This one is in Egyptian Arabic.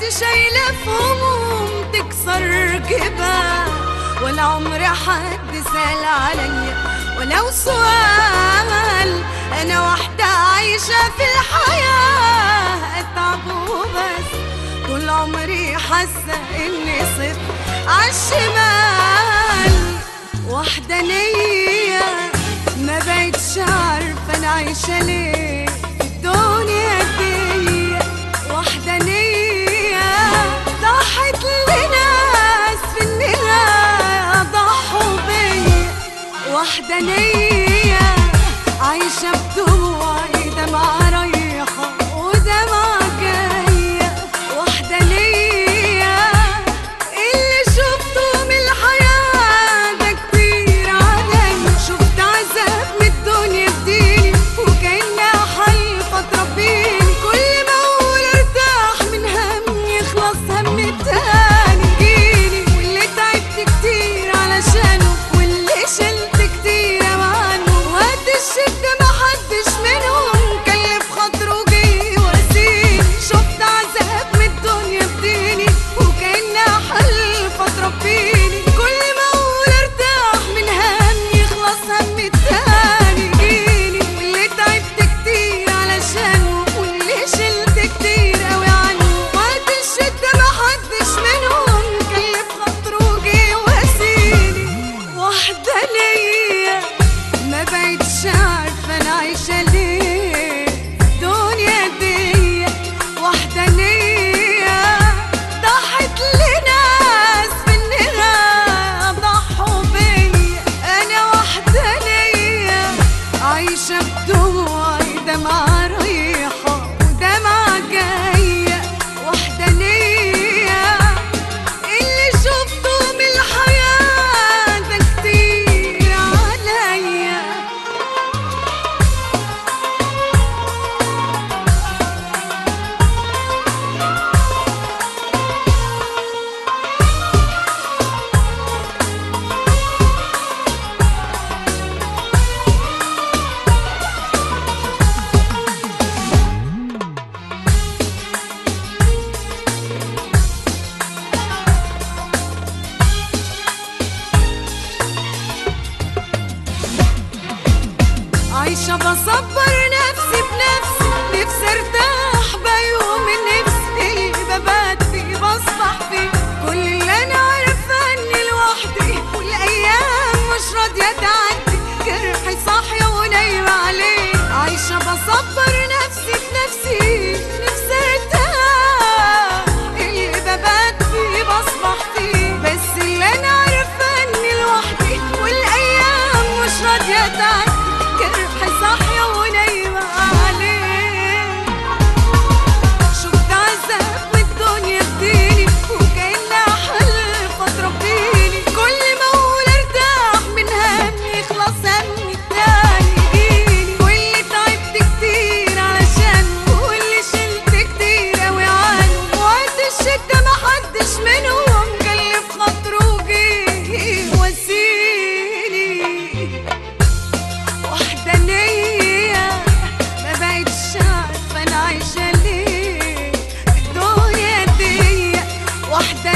شايلة في هموم تكسر جبال ولا عمري حد سأل عليا ولو سؤال أنا واحدة عايشة في الحياة أتعب وبس طول عمري حاسة إني صفر عالشمال وحدانية ما بقتش عارفة أنا عايشة ليه في الدنيا دي وحدانية ضحت لناس في النهاية ضحوا بيا وحدانية عايشة بدموعي دمعة رايحة ودمعة جاية وحدانية اللي شفته من الحياة ده كتير عليا شفت عذاب من الدنيا بديني وكأنها حلفة تربيني كل ما أقول ارتاح من هم يخلص هم التاني يجيني واللي تعبت كتير علشانه واللي شلت كتير عنه وقت الشدة محدش منهم كلف خاطره جه وسيم شفت عذاب من الدنيا بديني وكأنها حلفة تربيني كل ما أقول ارتاح من هم يخلص هم التاني يجيني واللي تعبت كتير علشانه واللي شلت كتير قوي عنه وقت الشدة محدش منهم كلف خاطره جه وسيني وحدانية ما بقتش عارفة أنا عايشة ليه الدنيا دي وحدانية ضحت لناس في النهاية ضحوا بيا أنا وحدانية عايشة بدموعي دمعة رايحة ودمعة جاية وحدانية اللي شفته من الحياة ده كتير عليا عايشة بصبر نفسي بنفسي نفسي ارتاح بيوم نفسي ببات فيه بصبح فيه كل اللي انا عارفة اني لوحدي والايام مش راضية تعدي جرحي صاحية ونايمة عليه عايشة بصبر نفسي بنفسي نفسي ارتاح اللي ببات فيه بصبح فيه بس اللي انا عارفة اني لوحدي والايام مش راضية تعدي جرحي صاحية ونايمة عليه شفت عذاب من الدنيا بديني وكأنها حلفة تربيني كل ما أقول ارتاح من همي يخلص همي التاني يجيني واللي تعبت كتير علشان واللي شلت كتير أوي عنه وقت الشدة محدش منهم كلف خاطره جه وسيني وحدانية ما بقتش عارفة أنا عايشة ليه في الدنيا دي وحدانية